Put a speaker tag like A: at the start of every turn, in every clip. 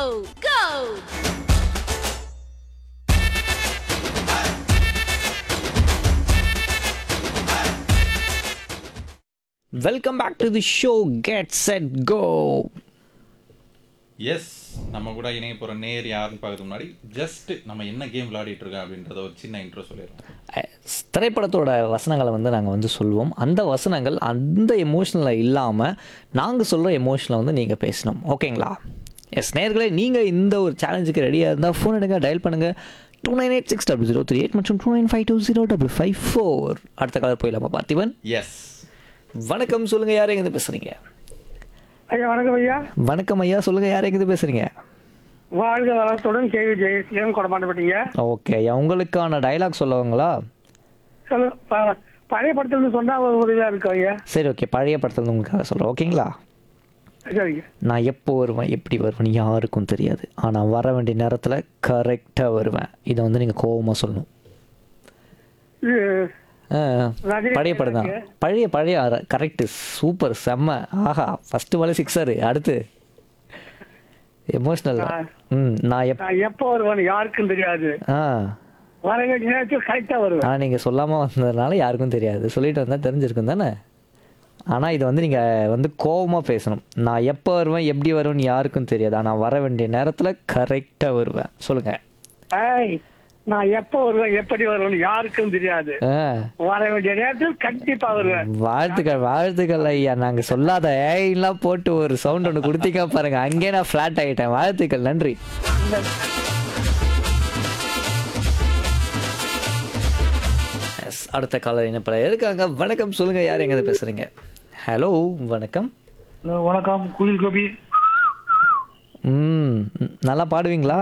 A: go, go!
B: Welcome back to the show get set go
C: yes நம்ம கூட இணைய போகிற நேர் யாருன்னு பார்க்கறதுக்கு முன்னாடி ஜஸ்ட் நம்ம என்ன கேம் விளையாடிட்டு இருக்கோம் அப்படின்றத ஒரு சின்ன இன்ட்ரோ சொல்லிடுறோம்
B: திரைப்படத்தோட வசனங்களை வந்து நாங்கள் வந்து சொல்லுவோம் அந்த வசனங்கள் அந்த எமோஷனில் இல்லாமல் நாங்கள் சொல்கிற எமோஷனில் வந்து நீங்கள் பேசணும் ஓகேங்களா எஸ் நேர்களே நீங்கள் இந்த ஒரு சேலஞ்சுக்கு ரெடியாக இருந்தால் ஃபோன் எடுங்க டயல் பண்ணுங்கள் two nine eight six double zero three eight மற்றும் two nine five two zero double five four அடுத்த காலர் போயிடலாமா பார்த்திபன்
C: எஸ்
B: வணக்கம் சொல்லுங்கள் யார் எங்கேருந்து பேசுகிறீங்க
D: ஐயா வணக்கம் ஐயா
B: வணக்கம் ஐயா சொல்லுங்கள் யார் எங்கேருந்து பேசுகிறீங்க
D: வாழ்க வளத்துடன் கேவி ஜெயசீலன் கொடமாட்டப்பட்டீங்க
B: ஓகே ஐயா உங்களுக்கான டயலாக் சொல்லுவாங்களா
D: சொல்லு ப- பழைய படத்துல சொன்னா ஒரு உதவியா இருக்கும் ஐயா
B: சரி ஓகே பழைய படத்தில் உங்களுக்காக சொல்கிறேன் ஓகேங்களா
D: சரிங்க
B: நான் எப்போ வருவேன் எப்படி வருவேன் யாருக்கும் தெரியாது ஆனால் வர வேண்டிய நேரத்தில் கரெக்டாக வருவேன் இதை வந்து நீங்கள் கோவமாக சொல்லணும்
D: இது
B: ஆ,
D: ரஜினி
B: பழைய படம் தான் பழைய பழைய கரெக்டு சூப்பர் செம்ம ஆஹா ஃபஸ்ட்டு வலை சிக்ஸரு அடுத்து எமோஷ்னல் ம் நான் எப்
D: நான் எப்போ வருவேன்னு யாருக்கும் தெரியாது
B: ஆ
D: வர வேண்டிய நேரத்தில் கரெக்டா வருவேன்
B: ஆனால் நீங்கள் சொல்லாமல் வந்ததுனால யாருக்கும் தெரியாது சொல்லிட்டு வந்தால் தெரிஞ்சிருக்கும் தானே ஆனால் இதை வந்து நீங்கள் வந்து கோவமாக பேசணும் நான் எப்போ வருவேன் எப்படி வருவேன்னு யாருக்கும் தெரியாது ஆனால் வர வேண்டிய நேரத்தில் கரெக்டாக வருவேன் சொல்லுங்கள்
D: ஏய் நான் எப்போ வருவேன் எப்படி வருவேன்னு யாருக்கும் தெரியாது
B: ஆ
D: வர வேண்டிய நேரத்தில் கண்டிப்பா வருவேன்
B: வாழ்த்துக்கள் வாழ்த்துக்கள் ஐயா நாங்கள் சொல்லாத ஏய்லாம் போட்டு ஒரு சவுண்ட் ஒன்று கொடுத்தீங்க பாருங்க அங்கேயே நான் ஃப்ளாட் ஆகிட்டேன் வாழ்த்துக்கள் நன்றி Yes, அடுத்த காலர் என்ன பல இருக்காங்க வணக்கம் சொல்லுங்க யார் எங்க பேசுறீங்க ஹலோ வணக்கம்
D: வணக்கம் குயில் கோபி
B: ம் நல்லா பாடுவீங்களா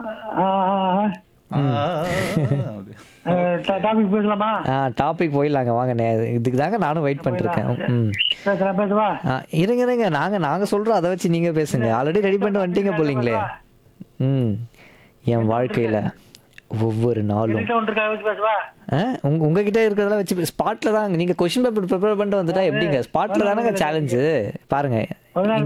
D: டாபிக் பேசலாமா
B: ஆ டாபிக் போயிடலாங்க வாங்க நே இதுக்கு தாங்க நானும் வெயிட் பண்ணிருக்கேன் ம்
D: பேசலாம் பேசுவா
B: ஆ, இருங்க இருங்க நாங்க நாங்க சொல்றோம் அதை வச்சு நீங்க பேசுங்க ஆல்ரெடி ரெடி பண்ணிட்டு வந்துட்டீங்க போலீங்களே ம் என் வாழ்க்கையில ஒவ்வொரு நாளும்
D: ஒன்று வச்சு பேசுவா
B: ஆ, உங்க உங்ககிட்ட இருக்கிறதெல்லாம் வச்சு ஸ்பாட்ல தான் நீங்க கொஸ்டின் பேப்பர் ப்ரிப்பேர் பண்ணிட்டு வந்துட்டா எப்படிங்க ஸ்பாட்ல தானங்க சேலஞ்சு பாருங்க